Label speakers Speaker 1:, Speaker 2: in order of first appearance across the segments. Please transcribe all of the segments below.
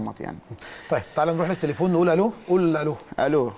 Speaker 1: مرمط يعني
Speaker 2: طيب تعالى نروح للتليفون نقول الو قول الو
Speaker 1: الو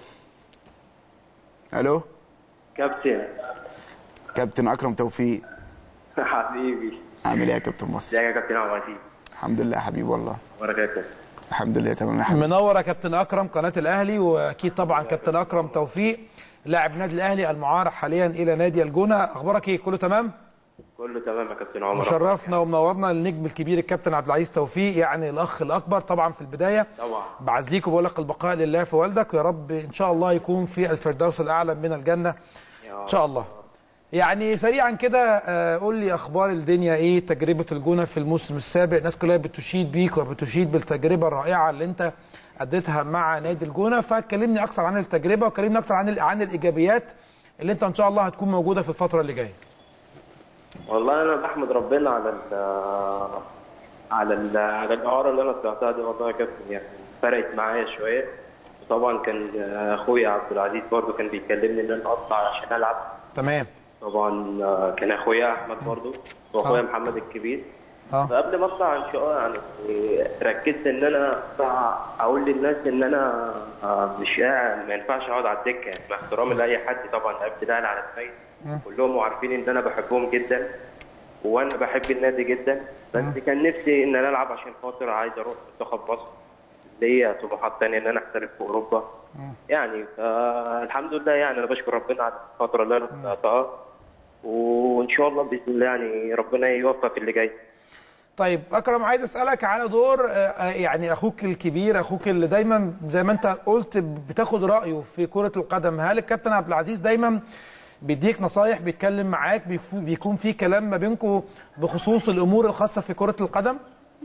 Speaker 1: الو
Speaker 3: كابتن
Speaker 1: كابتن اكرم توفيق
Speaker 3: حبيبي
Speaker 1: عامل ايه يا كابتن مصر
Speaker 3: ازيك يا كابتن عمر عزيز
Speaker 1: الحمد لله يا حبيبي والله
Speaker 3: اخبارك يا كابتن
Speaker 1: الحمد لله تمام يا حبيبي
Speaker 2: منور يا كابتن اكرم قناه الاهلي واكيد طبعا كابتن اكرم توفيق لاعب نادي الاهلي المعار حاليا الى نادي الجونه اخبارك ايه كله تمام
Speaker 3: كله تمام يا كابتن عمر
Speaker 2: مشرفنا ومنورنا النجم الكبير الكابتن عبد العزيز توفيق يعني الاخ الاكبر طبعا في البدايه
Speaker 3: طبعا
Speaker 2: بعزيك وبقول لك البقاء لله في والدك ويا رب ان شاء الله يكون في الفردوس الاعلى من الجنه ان شاء الله يعني سريعا كده آه، قول لي اخبار الدنيا ايه تجربه الجونه في الموسم السابق الناس كلها بتشيد بيك وبتشيد بالتجربه الرائعه اللي انت اديتها مع نادي الجونه فكلمني اكثر عن التجربه وكلمني اكثر عن ال- عن الايجابيات اللي انت ان شاء الله هتكون موجوده في الفتره اللي جايه
Speaker 3: والله انا بحمد ربنا على ال على ال على الاعاره اللي انا طلعتها دي والله يا كابتن يعني فرقت معايا شويه وطبعا كان اخويا عبد العزيز برضه كان بيكلمني ان انا اطلع عشان العب
Speaker 2: تمام
Speaker 3: طبعا آه، كان اخويا احمد برضه واخويا
Speaker 2: آه.
Speaker 3: محمد الكبير
Speaker 2: اه
Speaker 3: فقبل ما اطلع ان شاء الله يعني ركزت ان انا اطلع اقول للناس ان انا آه، مش قاعد ما ينفعش اقعد على الدكه يعني مع احترامي لاي حد طبعا لعبت الاهلي على دماغي كلهم عارفين ان انا بحبهم جدا وانا بحب النادي جدا بس كان نفسي ان انا العب عشان خاطر عايز اروح منتخب مصر ليا طموحات تانية ان انا احترف في اوروبا يعني فالحمد لله يعني انا بشكر ربنا على الفتره اللي انا طلعتها وان شاء الله باذن الله يعني ربنا يوفق في اللي جاي
Speaker 2: طيب اكرم عايز اسالك على دور آه، آه، يعني اخوك الكبير اخوك اللي دايما زي ما انت قلت بتاخد رايه في كره القدم هل الكابتن عبد العزيز دايما بيديك نصايح بيتكلم معاك بيفو- بيكون في كلام ما بينكم بخصوص الامور الخاصه في كره القدم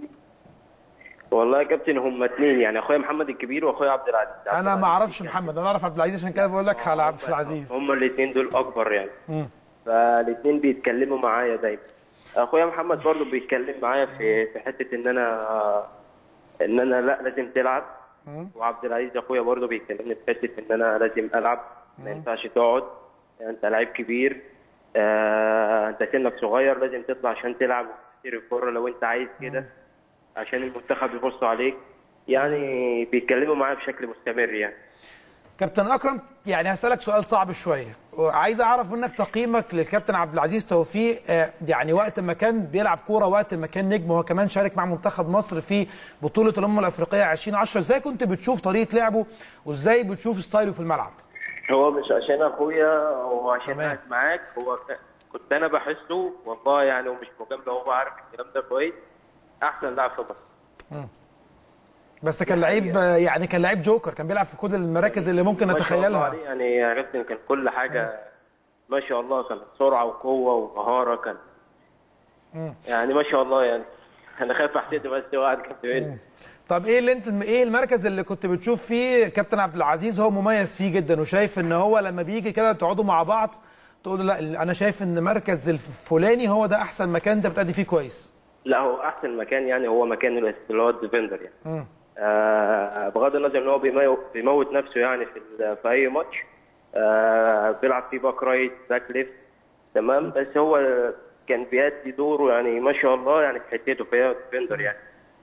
Speaker 3: والله يا كابتن هم اتنين يعني اخويا محمد الكبير واخويا عبد العزيز
Speaker 2: انا ما اعرفش محمد انا اعرف عبد العزيز عشان كده بقول لك على عبد العزيز
Speaker 3: هم الاثنين دول اكبر يعني
Speaker 2: مم.
Speaker 3: فالاثنين بيتكلموا معايا دايما اخويا محمد برضو بيتكلم معايا في في حته ان انا ان انا لا لازم تلعب وعبد العزيز اخويا برضو بيكلمني في حته ان انا لازم العب ما ينفعش تقعد انت لعيب كبير آه انت سنك صغير لازم تطلع عشان تلعب وتشتري الكوره لو انت عايز كده عشان المنتخب يبص عليك يعني بيتكلموا معايا بشكل مستمر يعني
Speaker 2: كابتن اكرم يعني هسالك سؤال صعب شويه وعايز اعرف منك تقييمك للكابتن عبد العزيز توفيق آه، يعني وقت ما كان بيلعب كوره وقت ما كان نجم هو كمان شارك مع منتخب مصر في بطوله الامم الافريقيه 2010 ازاي كنت بتشوف طريقه لعبه وازاي بتشوف ستايله في الملعب
Speaker 3: هو مش عشان اخويا هو عشان
Speaker 2: تمام.
Speaker 3: قاعد معاك هو ك- كنت انا بحسه والله يعني ومش مجامله هو عارف الكلام ده كويس احسن لاعب في مصر
Speaker 2: بس كان لعيب آه، يعني كان لعيب جوكر كان بيلعب في كل المراكز اللي ممكن
Speaker 3: ما شاء الله
Speaker 2: نتخيلها
Speaker 3: عليه يعني يا كابتن كان كل حاجه ما شاء الله كان سرعه وقوه ومهاره كان يعني ما شاء الله يعني انا خايف احسده بس هو قاعد كان بيقول
Speaker 2: طب ايه اللي انت ايه المركز اللي كنت بتشوف فيه كابتن عبد العزيز هو مميز فيه جدا وشايف ان هو لما بيجي كده تقعدوا مع بعض تقول له لا انا شايف ان مركز الفلاني هو ده احسن مكان انت بتأدي فيه كويس
Speaker 3: لا هو احسن مكان يعني هو مكان اللي هو الديفندر يعني آه بغض النظر ان هو بيمو- بيموت نفسه يعني في ال- في اي ماتش آه بيلعب فيه باك رايت باك ليفت تمام بس هو كان بيأدي دوره يعني ما شاء الله يعني في حتته فهي ديفندر يعني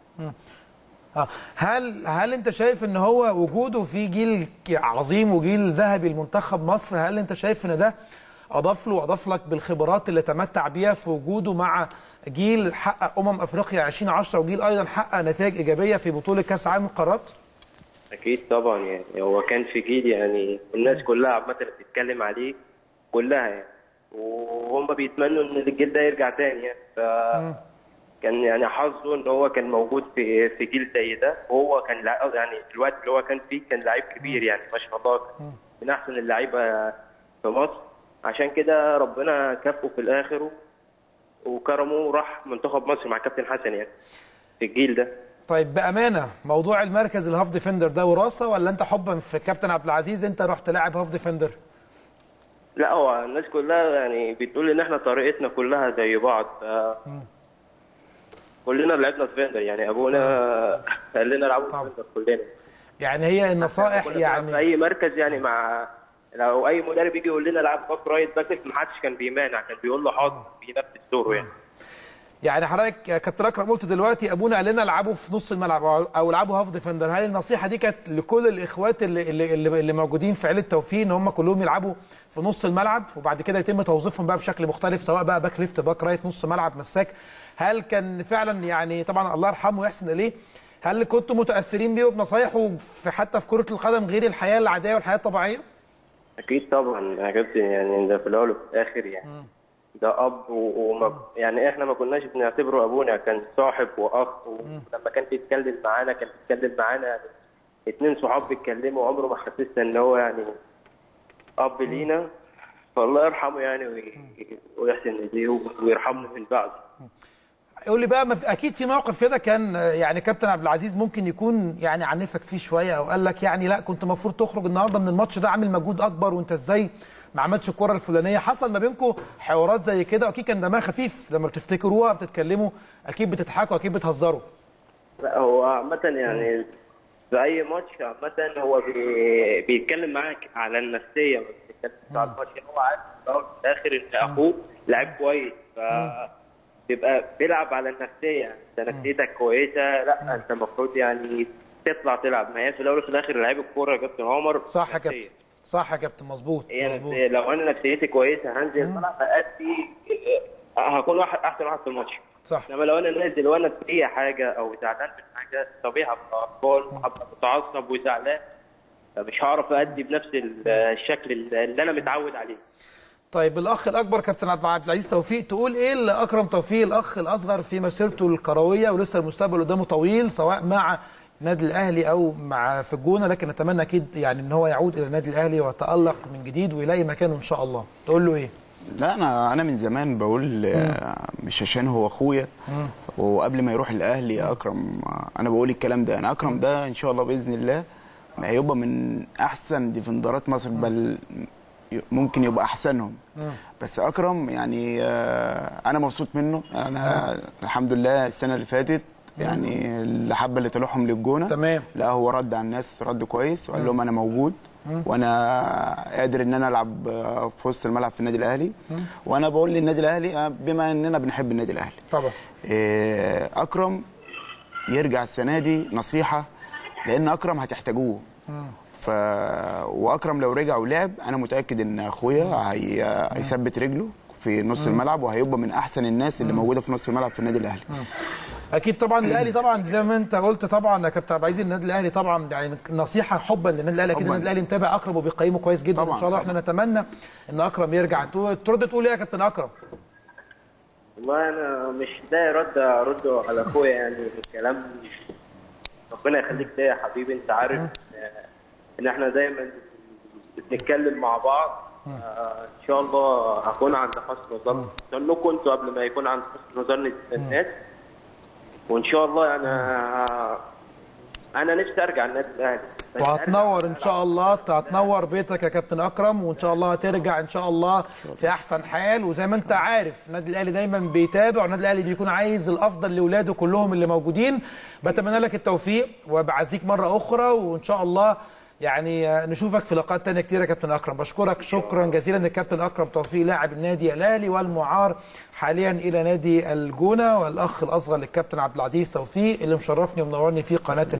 Speaker 2: اه هل هل انت شايف ان هو وجوده في جيل ك- عظيم وجيل ذهبي لمنتخب مصر هل انت شايف ان ده اضاف له واضاف لك بالخبرات اللي تمتع بيها في وجوده مع جيل حقق امم افريقيا 2010 وجيل ايضا حقق نتائج ايجابيه في بطوله كاس العالم للقارات؟
Speaker 3: اكيد طبعا يعني هو كان في جيل يعني الناس كلها عامه بتتكلم عليه كلها يعني وهم بيتمنوا ان الجيل ده يرجع تاني يعني ف كان يعني حظه ان هو كان موجود في في جيل زي ده وهو كان لع- يعني في الوقت اللي هو كان فيه كان لعيب كبير يعني ما شاء الله من احسن اللعيبه في مصر عشان كده ربنا كافئه في الاخر و- وكرمه وراح منتخب مصر مع كابتن حسن يعني في الجيل ده
Speaker 2: طيب بامانه موضوع المركز الهاف ديفندر ده وراثه ولا انت حبا في كابتن عبد العزيز انت رحت لاعب هاف ديفندر؟
Speaker 3: لا هو الناس كلها يعني بتقول ان احنا طريقتنا كلها زي بعض ف... كلنا لعبنا ديفندر يعني ابونا قال لنا العبوا
Speaker 2: طبعا.
Speaker 3: ديفندر كلنا
Speaker 2: يعني هي النصائح
Speaker 3: كنا بنلعب في
Speaker 2: يعني
Speaker 3: اي مركز يعني مع لو اي مدرب يجي يقول لنا العب باك رايت باك ليفت محدش كان بيمانع كان بيقول له حاضر بينفذ دوره يعني
Speaker 2: يعني حضرتك يا كابتن اكرم قلت دلوقتي ابونا قال لنا العبوا في نص الملعب او أو العبوا هاف ديفندر هل النصيحه دي كانت لكل الاخوات اللي اللي, اللي, اللي موجودين في عيله توفيق ان هم كلهم يلعبوا في نص الملعب وبعد كده يتم توظيفهم بقى بشكل مختلف سواء بقى باك ليفت باك رايت نص ملعب مساك هل كان فعلا يعني طبعا الله يرحمه ويحسن اليه هل كنتوا متاثرين بيه وبنصايحه في حتى في كره القدم غير الحياه العاديه والحياه الطبيعيه؟
Speaker 3: اكيد طبعا يا كابتن يعني ده في الاول وفي الاخر يعني ده اب و- وما يعني احنا ما كناش بنعتبره ابونا كان صاحب واخ ولما كان بيتكلم معانا كان بيتكلم معانا يعني اتنين صحاب بيتكلموا عمره ما حسسنا ان هو يعني اب لينا فالله يرحمه يعني وي- ويحسن اليه ويرحمنا من بعد
Speaker 2: قول لي بقى ما في- اكيد في موقف كده كان آه، يعني كابتن عبد العزيز ممكن يكون يعني عنفك فيه شويه او قال لك يعني لا كنت المفروض تخرج النهارده من الماتش ده عامل مجهود اكبر وانت ازاي ما عملتش الكره الفلانيه حصل ما بينكم حوارات زي كده واكيد كان دمها خفيف لما بتفتكروها بتتكلموا اكيد بتضحكوا اكيد بتهزروا
Speaker 3: لا هو عامة يعني في أي ماتش عامة هو بي... بيتكلم معاك على النفسية ما بيتكلمش على الماتش هو عارف في الأول وفي الآخر إن أخوه لعيب كويس ف بيبقى بيلعب على النفسية أنت نفسيتك كويسة لا أنت المفروض يعني تطلع تلعب ما هي في الأول وفي الآخر لعيب الكورة يا كابتن عمر
Speaker 2: صح يا
Speaker 3: نفسية.
Speaker 2: كابتن صح يا كابتن مظبوط
Speaker 3: هي
Speaker 2: مظبوط
Speaker 3: نفسية. لو أنا نفسيتي كويسة هنزل الملعب أدي هكون واحد أحسن واحد في الماتش
Speaker 2: صح
Speaker 3: انما لو انا نازل وانا في اي حاجه او زعلان من حاجه طبيعي هبقى اطفال وهبقى متعصب وزعلان فمش هعرف ادي بنفس ال- الشكل اللي انا متعود عليه
Speaker 2: طيب الاخ الاكبر كابتن عبد عبد العزيز توفيق تقول ايه لاكرم توفيق الاخ الاصغر في مسيرته الكرويه ولسه المستقبل قدامه طويل سواء مع النادي الاهلي او مع في الجونه لكن اتمنى اكيد يعني ان هو يعود الى النادي الاهلي ويتالق من جديد ويلاقي مكانه ان شاء الله تقول له ايه
Speaker 1: لا انا انا من زمان بقول آه، مش عشان هو اخويا وقبل ما يروح الاهلي اكرم آه، انا بقول الكلام ده انا اكرم ده ان شاء الله باذن الله ما هيبقى من احسن ديفندرات مصر بل ممكن يبقى احسنهم بس اكرم يعني آه، انا مبسوط منه انا الحمد لله السنه اللي فاتت يعني الحبه اللي طلعهم للجونه
Speaker 2: تمام.
Speaker 1: لا هو رد على الناس رد كويس وقال لهم انا موجود وانا قادر ان انا العب آه، في وسط الملعب في النادي الاهلي وانا بقول للنادي الاهلي آه، بما اننا بنحب النادي الاهلي
Speaker 2: طبعا
Speaker 1: آه، اكرم يرجع السنه دي نصيحه لان اكرم هتحتاجوه ف واكرم لو رجع ولعب انا متاكد ان اخويا هي... هيثبت رجله في نص الملعب وهيبقى من احسن الناس اللي موجوده في نص الملعب في النادي الاهلي
Speaker 2: اكيد طبعا الاهلي طبعا زي ما انت قلت طبعا يا كابتن عبد العزيز النادي الاهلي طبعا يعني نصيحه حبا للنادي الاهلي اكيد
Speaker 1: حباً.
Speaker 2: النادي الاهلي متابع اكرم وبيقيمه كويس جدا
Speaker 1: طبعاً،
Speaker 2: ان شاء الله احنا نتمنى ان اكرم يرجع تقول- ترد تقول ايه يا كابتن اكرم
Speaker 3: والله انا مش لاقي رد ارده على اخويا يعني الكلام ربنا يخليك ليا يا حبيبي انت عارف آه، ان احنا دايما بنتكلم مع بعض آه، ان شاء الله هكون عند حسن ظن ظنكم انتوا قبل ما يكون عند حسن ظن الناس وان شاء الله انا انا نفسي ارجع النادي الاهلي بس
Speaker 2: وهتنور
Speaker 3: أرجع-
Speaker 2: ان شاء الله هتنور بيتك يا كابتن اكرم وان شاء الله هترجع ان شاء الله في احسن حال وزي ما انت عارف النادي الاهلي دايما بيتابع والنادي الاهلي بيكون عايز الافضل لاولاده كلهم اللي موجودين بتمنى لك التوفيق وبعزيك مره اخرى وان شاء الله يعني آه، نشوفك في لقاءات تانية كتير يا كابتن اكرم بشكرك شكرا جزيلا الكابتن اكرم توفيق لاعب النادي الاهلي والمعار حاليا الى نادي الجونه والاخ الاصغر للكابتن عبد العزيز توفيق اللي مشرفني ومنورني في قناه